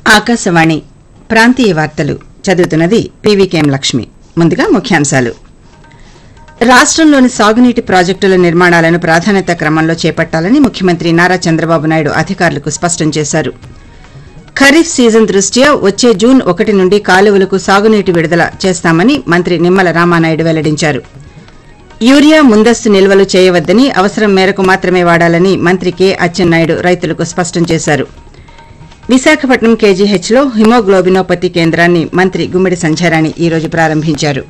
ఆకాశవాణి ప్రాంతీయ వార్తలు చదువుతున్నది పీవీకేఎం లక్ష్మి ముందుగా ముఖ్యాంశాలు రాష్ట్రంలోని సాగునీటి ప్రాజెక్టుల నిర్మాణాలను ప్రాధాన్యత క్రమంలో చేపట్టాలని ముఖ్యమంత్రి నారా చంద్రబాబు నాయుడు అధికారులకు స్పష్టం చేశారు ఖరీఫ్ సీజన్ దృష్ట్యా వచ్చే జూన్ ఒకటి నుండి కాలువలకు సాగునీటి విడుదల చేస్తామని మంత్రి నిమ్మల రామానాయుడు వెల్లడించారు యూరియా ముందస్తు నిల్వలు చేయవద్దని అవసరం మేరకు మాత్రమే వాడాలని మంత్రి కె అచ్చెన్నాయుడు రైతులకు స్పష్టం చేశారు విశాఖపట్నం కేజీహెచ్లో హిమోగ్లోబినోపతి కేంద్రాన్ని మంత్రి గుమ్మిడి సంధ్యారాణి ఈ రోజు ప్రారంభించారు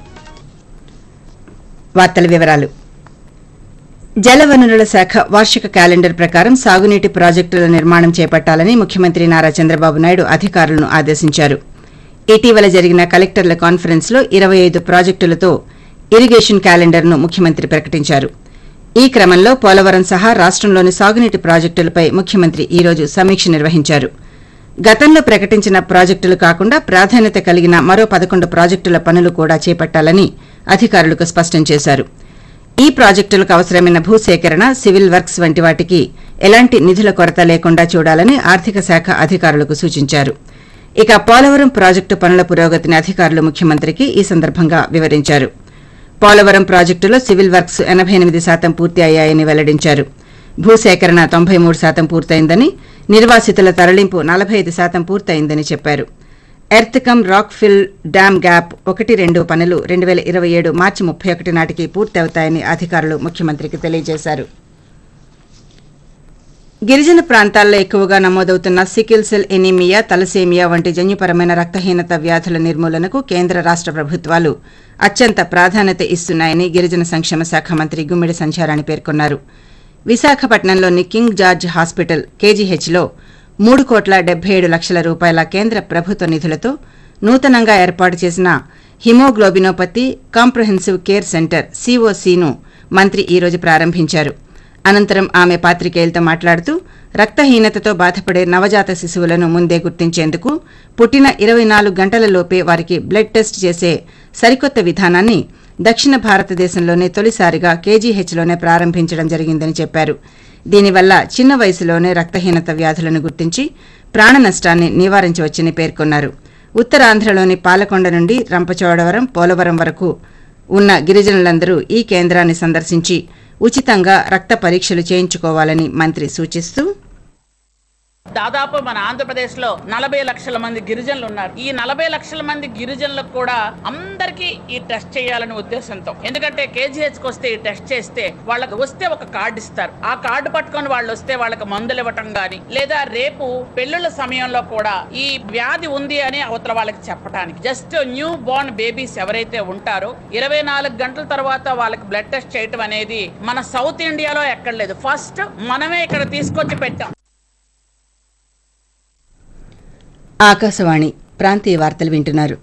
వార్తల వివరాలు జలవనరుల శాఖ వార్షిక క్యాలెండర్ ప్రకారం సాగునీటి ప్రాజెక్టుల నిర్మాణం చేపట్టాలని ముఖ్యమంత్రి నారా చంద్రబాబు నాయుడు అధికారులను ఆదేశించారు ఇటీవల జరిగిన కలెక్టర్ల కాన్ఫరెన్స్ లో ఇరవై ఐదు ప్రాజెక్టులతో ఇరిగేషన్ క్యాలెండర్ను ముఖ్యమంత్రి ప్రకటించారు ఈ క్రమంలో పోలవరం సహా రాష్ట్రంలోని సాగునీటి ప్రాజెక్టులపై ముఖ్యమంత్రి ఈ రోజు సమీక్ష నిర్వహించారు గతంలో ప్రకటించిన ప్రాజెక్టులు కాకుండా ప్రాధాన్యత కలిగిన మరో పదకొండు ప్రాజెక్టుల పనులు కూడా చేపట్టాలని అధికారులకు స్పష్టం చేశారు ఈ ప్రాజెక్టులకు అవసరమైన భూసేకరణ సివిల్ వర్క్స్ వంటి వాటికి ఎలాంటి నిధుల కొరత లేకుండా చూడాలని ఆర్థిక శాఖ అధికారులకు సూచించారు ఇక పోలవరం ప్రాజెక్టు పనుల పురోగతిని అధికారులు ముఖ్యమంత్రికి ఈ సందర్భంగా వివరించారు పోలవరం ప్రాజెక్టులో సివిల్ వర్క్స్ ఎనబై ఎనిమిది శాతం పూర్తి అయ్యాయని వెల్లడించారు భూసేకరణ తొంభై మూడు శాతం పూర్తయిందని నిర్వాసితుల తరలింపు నలభై ఐదు శాతం పూర్తయిందని చెప్పారు earth cum rock fill dam gap ఒకటి రెండు పనులు రెండు వేల ఇరవై ఏడు మార్చి ముప్పై ఒకటి నాటికి పూర్తి అవుతాయని అధికారులు ముఖ్యమంత్రికి తెలియజేశారు గిరిజన ప్రాంతాల్లో ఎక్కువగా నమోదవుతున్న సికిల్ సెల్ ఎనీమియా తలసేమియా వంటి జన్యుపరమైన రక్తహీనత వ్యాధుల నిర్మూలనకు కేంద్ర రాష్ట ప్రభుత్వాలు అత్యంత ప్రాధాన్యత ఇస్తున్నాయని గిరిజన సంక్షేమ శాఖ మంత్రి గుమ్మిడి సంచారాణి పేర్కొన్నారు విశాఖపట్నంలోని కింగ్ జార్జ్ హాస్పిటల్ కేజీహెచ్లో మూడు కోట్ల డెబ్బై ఏడు లక్షల రూపాయల కేంద్ర ప్రభుత్వ నిధులతో నూతనంగా ఏర్పాటు చేసిన హిమోగ్లోబినోపతి కాంప్రహెన్సివ్ కేర్ సెంటర్ సిఓసిను మంత్రి ఈ రోజు ప్రారంభించారు అనంతరం ఆమె పాత్రికేయులతో మాట్లాడుతూ రక్తహీనతతో బాధపడే నవజాత శిశువులను ముందే గుర్తించేందుకు పుట్టిన ఇరవై నాలుగు గంటలలోపే వారికి బ్లడ్ టెస్ట్ చేసే సరికొత్త విధానాన్ని దక్షిణ భారతదేశంలోనే తొలిసారిగా కేజీహెచ్లోనే ప్రారంభించడం జరిగిందని చెప్పారు దీనివల్ల చిన్న వయసులోనే రక్తహీనత వ్యాధులను గుర్తించి ప్రాణ నష్టాన్ని నివారించవచ్చని పేర్కొన్నారు ఉత్తరాంధ్రలోని పాలకొండ నుండి రంపచోడవరం పోలవరం వరకు ఉన్న గిరిజనులందరూ ఈ కేంద్రాన్ని సందర్శించి ఉచితంగా రక్త పరీక్షలు చేయించుకోవాలని మంత్రి సూచిస్తూ దాదాపు మన ఆంధ్రప్రదేశ్ లో నలభై లక్షల మంది గిరిజనులు ఉన్నారు ఈ నలభై లక్షల మంది గిరిజనులకు కూడా అందరికీ ఈ టెస్ట్ చేయాలనే ఉద్దేశంతో ఎందుకంటే కేజీహెచ్ కి వస్తే ఈ టెస్ట్ చేస్తే వాళ్ళకి వస్తే ఒక కార్డు ఇస్తారు ఆ కార్డు పట్టుకొని వాళ్ళు వస్తే వాళ్ళకి మందులు ఇవ్వటం గాని లేదా రేపు పెళ్లిళ్ళ సమయంలో కూడా ఈ వ్యాధి ఉంది అని అవతల వాళ్ళకి చెప్పడానికి జస్ట్ న్యూ బోర్న్ బేబీస్ ఎవరైతే ఉంటారో ఇరవై నాలుగు గంటల తర్వాత వాళ్ళకి బ్లడ్ టెస్ట్ చేయటం అనేది మన సౌత్ ఇండియాలో ఎక్కడ లేదు ఫస్ట్ మనమే ఇక్కడ తీసుకొచ్చి పెట్టాం ఆకాశవాణి ప్రాంతీయ వార్తలు వింటున్నారు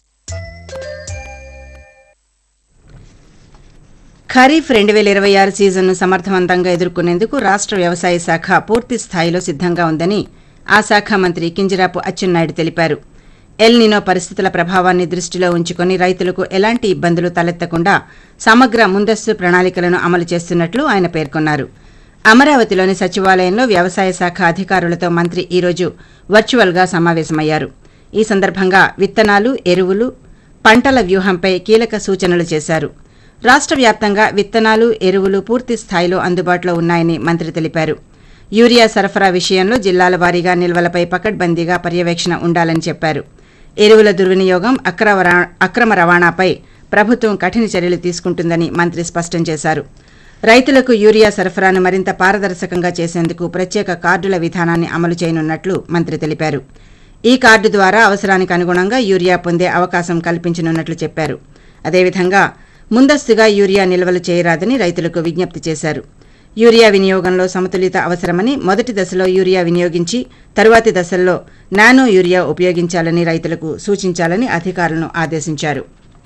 ఖరీఫ్ రెండు వేల ఇరవై ఆరు సీజన్ను సమర్థవంతంగా ఎదుర్కొనేందుకు రాష్ట్ర వ్యవసాయ శాఖ పూర్తి స్థాయిలో సిద్ధంగా ఉందని ఆ శాఖ మంత్రి కింజరాపు అచ్చెన్నాయుడు తెలిపారు ఎల్ నినో పరిస్థితుల ప్రభావాన్ని దృష్టిలో ఉంచుకొని రైతులకు ఎలాంటి ఇబ్బందులు తలెత్తకుండా సమగ్ర ముందస్తు ప్రణాళికలను అమలు చేస్తున్నట్లు ఆయన పేర్కొన్నారు అమరావతిలోని సచివాలయంలో వ్యవసాయ శాఖ అధికారులతో మంత్రి ఈరోజు వర్చువల్గా సమావేశమయ్యారు ఈ సందర్భంగా విత్తనాలు ఎరువులు పంటల వ్యూహంపై కీలక సూచనలు చేశారు రాష్ట్ర వ్యాప్తంగా విత్తనాలు ఎరువులు పూర్తి స్థాయిలో అందుబాటులో ఉన్నాయని మంత్రి తెలిపారు యూరియా సరఫరా విషయంలో జిల్లాల వారీగా నిల్వలపై పకడ్బందీగా పర్యవేక్షణ ఉండాలని చెప్పారు ఎరువుల దుర్వినియోగం అక్రమ రా- అక్రమ రవాణాపై ప్రభుత్వం కఠిన చర్యలు తీసుకుంటుందని మంత్రి స్పష్టం చేశారు రైతులకు యూరియా సరఫరాను మరింత పారదర్శకంగా చేసేందుకు ప్రత్యేక కార్డుల విధానాన్ని అమలు చేయనున్నట్లు మంత్రి తెలిపారు ఈ కార్డు ద్వారా అవసరానికి అనుగుణంగా యూరియా పొందే అవకాశం కల్పించనున్నట్లు చెప్పారు అదేవిధంగా ముందస్తుగా యూరియా నిల్వలు చేయరాదని రైతులకు విజ్ఞప్తి చేశారు యూరియా వినియోగంలో సమతులిత అవసరమని మొదటి దశలో యూరియా వినియోగించి తరువాతి దశల్లో నానో యూరియా ఉపయోగించాలని రైతులకు సూచించాలని అధికారులను ఆదేశించారు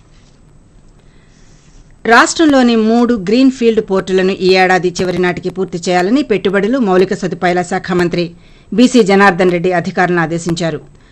రాష్ట్రంలోని మూడు గ్రీన్ ఫీల్డ్ పోర్టులను ఈ ఏడాది చివరి నాటికి పూర్తి చేయాలని పెట్టుబడులు మౌలిక సదుపాయాల శాఖ మంత్రి బీసీ జనార్దన్ రెడ్డి అధికారులను ఆదేశించారు